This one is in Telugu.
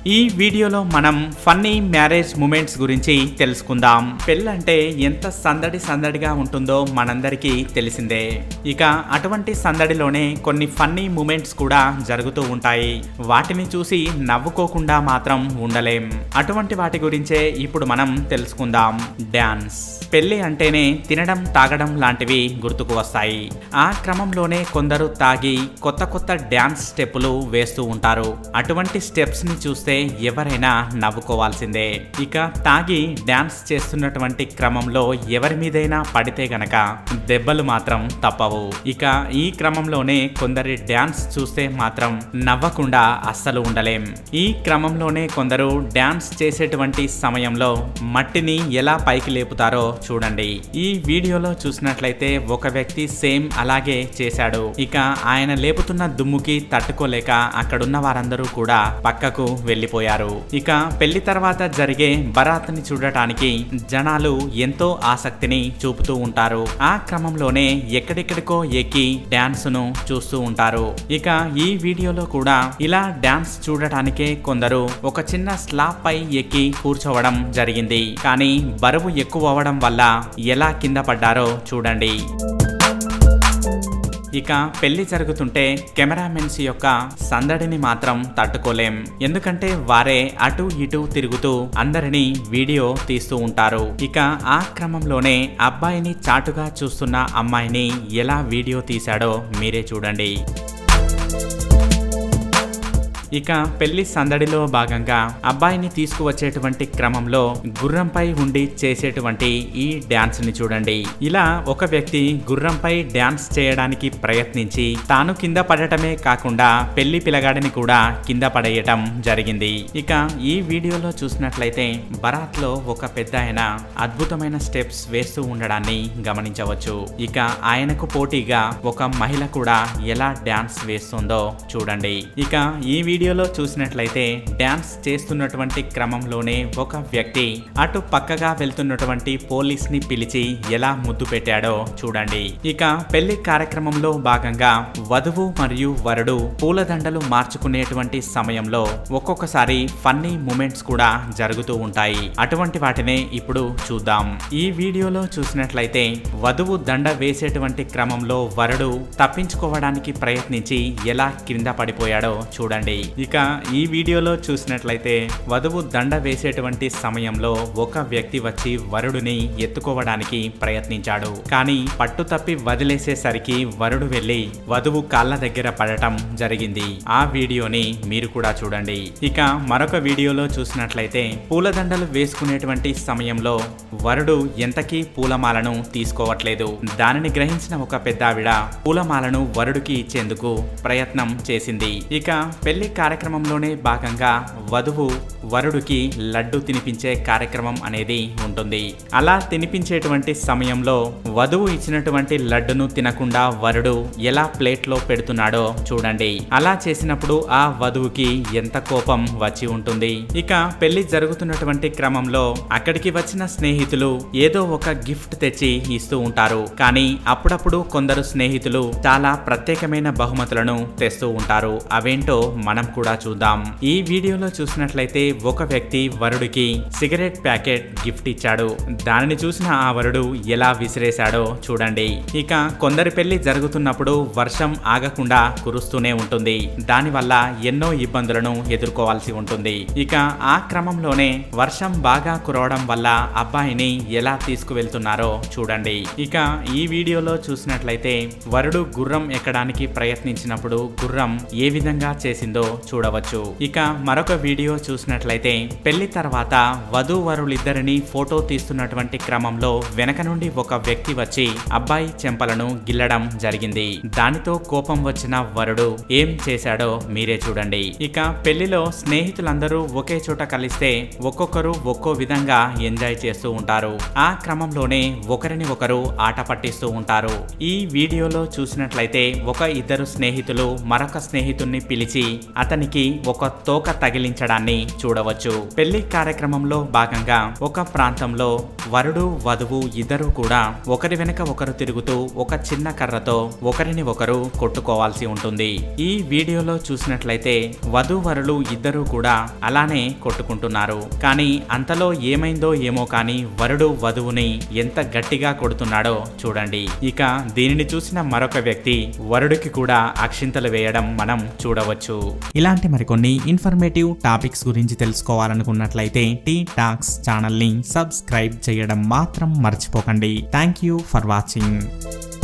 ఈ వీడియోలో మనం ఫన్నీ మ్యారేజ్ మూమెంట్స్ గురించి తెలుసుకుందాం పెళ్ళంటే ఎంత సందడి సందడిగా ఉంటుందో మనందరికీ తెలిసిందే ఇక అటువంటి సందడిలోనే కొన్ని ఫన్నీ మూమెంట్స్ కూడా జరుగుతూ ఉంటాయి వాటిని చూసి నవ్వుకోకుండా మాత్రం ఉండలేం అటువంటి వాటి గురించే ఇప్పుడు మనం తెలుసుకుందాం డ్యాన్స్ పెళ్లి అంటేనే తినడం తాగడం లాంటివి గుర్తుకు వస్తాయి ఆ క్రమంలోనే కొందరు తాగి కొత్త కొత్త డ్యాన్స్ స్టెప్పులు వేస్తూ ఉంటారు అటువంటి స్టెప్స్ ని చూస్తే ఎవరైనా నవ్వుకోవాల్సిందే ఇక తాగి డ్యాన్స్ చేస్తున్నటువంటి క్రమంలో ఎవరి మీదైనా పడితే గనక దెబ్బలు మాత్రం తప్పవు ఇక ఈ క్రమంలోనే కొందరి డ్యాన్స్ చూస్తే మాత్రం నవ్వకుండా అస్సలు ఉండలేం ఈ క్రమంలోనే కొందరు డ్యాన్స్ చేసేటువంటి సమయంలో మట్టిని ఎలా పైకి లేపుతారో చూడండి ఈ వీడియోలో చూసినట్లయితే ఒక వ్యక్తి సేమ్ అలాగే చేశాడు ఇక ఆయన లేపుతున్న దుమ్ముకి తట్టుకోలేక అక్కడున్న వారందరూ కూడా పక్కకు వెళ్ళిపోయారు ఇక పెళ్లి తర్వాత జరిగే బరాత్ని చూడటానికి జనాలు ఎంతో ఆసక్తిని చూపుతూ ఉంటారు ఆ క్రమంలోనే ఎక్కడెక్కడికో ఎక్కి డాన్స్ ను చూస్తూ ఉంటారు ఇక ఈ వీడియోలో కూడా ఇలా డాన్స్ చూడటానికే కొందరు ఒక చిన్న స్లాబ్ పై ఎక్కి కూర్చోవడం జరిగింది కానీ బరువు ఎక్కువ అవ్వడం వల్ల ఎలా కింద పడ్డారో చూడండి ఇక పెళ్లి జరుగుతుంటే కెమెరామెన్స్ యొక్క సందడిని మాత్రం తట్టుకోలేం ఎందుకంటే వారే అటు ఇటు తిరుగుతూ అందరినీ వీడియో తీస్తూ ఉంటారు ఇక ఆ క్రమంలోనే అబ్బాయిని చాటుగా చూస్తున్న అమ్మాయిని ఎలా వీడియో తీశాడో మీరే చూడండి ఇక పెళ్లి సందడిలో భాగంగా అబ్బాయిని తీసుకువచ్చేటువంటి క్రమంలో గుర్రంపై ఉండి చేసేటువంటి ఈ డ్యాన్స్ ని చూడండి ఇలా ఒక వ్యక్తి గుర్రంపై డ్యాన్స్ చేయడానికి ప్రయత్నించి తాను కింద పడటమే కాకుండా పెళ్లి పిలగాడిని కూడా కింద పడేయటం జరిగింది ఇక ఈ వీడియోలో చూసినట్లయితే బరాత్ లో ఒక పెద్ద ఆయన అద్భుతమైన స్టెప్స్ వేస్తూ ఉండడాన్ని గమనించవచ్చు ఇక ఆయనకు పోటీగా ఒక మహిళ కూడా ఎలా డ్యాన్స్ వేస్తుందో చూడండి ఇక ఈ వీడియోలో చూసినట్లయితే డ్యాన్స్ చేస్తున్నటువంటి క్రమంలోనే ఒక వ్యక్తి అటు పక్కగా వెళ్తున్నటువంటి పోలీస్ ని పిలిచి ఎలా ముద్దు పెట్టాడో చూడండి ఇక పెళ్లి కార్యక్రమంలో భాగంగా వధువు మరియు వరుడు పూలదండలు మార్చుకునేటువంటి సమయంలో ఒక్కొక్కసారి ఫన్నీ మూమెంట్స్ కూడా జరుగుతూ ఉంటాయి అటువంటి వాటినే ఇప్పుడు చూద్దాం ఈ వీడియోలో చూసినట్లయితే వధువు దండ వేసేటువంటి క్రమంలో వరుడు తప్పించుకోవడానికి ప్రయత్నించి ఎలా కింద పడిపోయాడో చూడండి ఇక ఈ వీడియోలో చూసినట్లయితే వధువు దండ వేసేటువంటి సమయంలో ఒక వ్యక్తి వచ్చి వరుడిని ఎత్తుకోవడానికి ప్రయత్నించాడు కానీ పట్టు తప్పి వదిలేసేసరికి వరుడు వెళ్లి వధువు కాళ్ళ దగ్గర పడటం జరిగింది ఆ వీడియోని మీరు కూడా చూడండి ఇక మరొక వీడియోలో చూసినట్లయితే పూలదండలు వేసుకునేటువంటి సమయంలో వరుడు ఎంతకీ పూలమాలను తీసుకోవట్లేదు దానిని గ్రహించిన ఒక పెద్దావిడ పూలమాలను వరుడికి ఇచ్చేందుకు ప్రయత్నం చేసింది ఇక పెళ్లి కార్యక్రమంలోనే భాగంగా వధువు వరుడికి లడ్డు తినిపించే కార్యక్రమం అనేది ఉంటుంది అలా తినిపించేటువంటి సమయంలో వధువు ఇచ్చినటువంటి లడ్డును తినకుండా వరుడు ఎలా ప్లేట్లో పెడుతున్నాడో చూడండి అలా చేసినప్పుడు ఆ వధువుకి ఎంత కోపం వచ్చి ఉంటుంది ఇక పెళ్లి జరుగుతున్నటువంటి క్రమంలో అక్కడికి వచ్చిన స్నేహితులు ఏదో ఒక గిఫ్ట్ తెచ్చి ఇస్తూ ఉంటారు కానీ అప్పుడప్పుడు కొందరు స్నేహితులు చాలా ప్రత్యేకమైన బహుమతులను తెస్తూ ఉంటారు అవేంటో మనం కూడా చూద్దాం ఈ వీడియోలో చూసినట్లయితే ఒక వ్యక్తి వరుడికి సిగరెట్ ప్యాకెట్ గిఫ్ట్ ఇచ్చాడు దానిని చూసిన ఆ వరుడు ఎలా విసిరేశాడో చూడండి ఇక కొందరి పెళ్లి జరుగుతున్నప్పుడు వర్షం ఆగకుండా కురుస్తూనే ఉంటుంది దానివల్ల ఎన్నో ఇబ్బందులను ఎదుర్కోవాల్సి ఉంటుంది ఇక ఆ క్రమంలోనే వర్షం బాగా కురవడం వల్ల అబ్బాయిని ఎలా తీసుకువెళ్తున్నారో చూడండి ఇక ఈ వీడియోలో చూసినట్లయితే వరుడు గుర్రం ఎక్కడానికి ప్రయత్నించినప్పుడు గుర్రం ఏ విధంగా చేసిందో చూడవచ్చు ఇక మరొక వీడియో చూసినట్లయితే పెళ్లి తర్వాత వధూవరులిద్దరిని ఫోటో తీస్తున్నటువంటి క్రమంలో వెనక నుండి ఒక వ్యక్తి వచ్చి అబ్బాయి చెంపలను గిల్లడం జరిగింది దానితో కోపం వచ్చిన వరుడు ఏం చేశాడో మీరే చూడండి ఇక పెళ్లిలో స్నేహితులందరూ ఒకే చోట కలిస్తే ఒక్కొక్కరు ఒక్కో విధంగా ఎంజాయ్ చేస్తూ ఉంటారు ఆ క్రమంలోనే ఒకరిని ఒకరు ఆట పట్టిస్తూ ఉంటారు ఈ వీడియోలో చూసినట్లయితే ఒక ఇద్దరు స్నేహితులు మరొక స్నేహితుణ్ణి పిలిచి అతనికి ఒక తోక తగిలించడాన్ని చూడవచ్చు పెళ్లి కార్యక్రమంలో భాగంగా ఒక ప్రాంతంలో వరుడు వధువు ఇద్దరు కూడా ఒకరి వెనక ఒకరు తిరుగుతూ ఒక చిన్న కర్రతో ఒకరిని ఒకరు కొట్టుకోవాల్సి ఉంటుంది ఈ వీడియోలో చూసినట్లయితే వధూవరులు ఇద్దరూ కూడా అలానే కొట్టుకుంటున్నారు కానీ అంతలో ఏమైందో ఏమో కానీ వరుడు వధువుని ఎంత గట్టిగా కొడుతున్నాడో చూడండి ఇక దీనిని చూసిన మరొక వ్యక్తి వరుడికి కూడా అక్షింతలు వేయడం మనం చూడవచ్చు ఇలాంటి మరికొన్ని ఇన్ఫర్మేటివ్ టాపిక్స్ గురించి తెలుసుకోవాలనుకున్నట్లయితే టీ టాక్స్ ఛానల్ని సబ్స్క్రైబ్ చేయడం మాత్రం మర్చిపోకండి థ్యాంక్ యూ ఫర్ వాచింగ్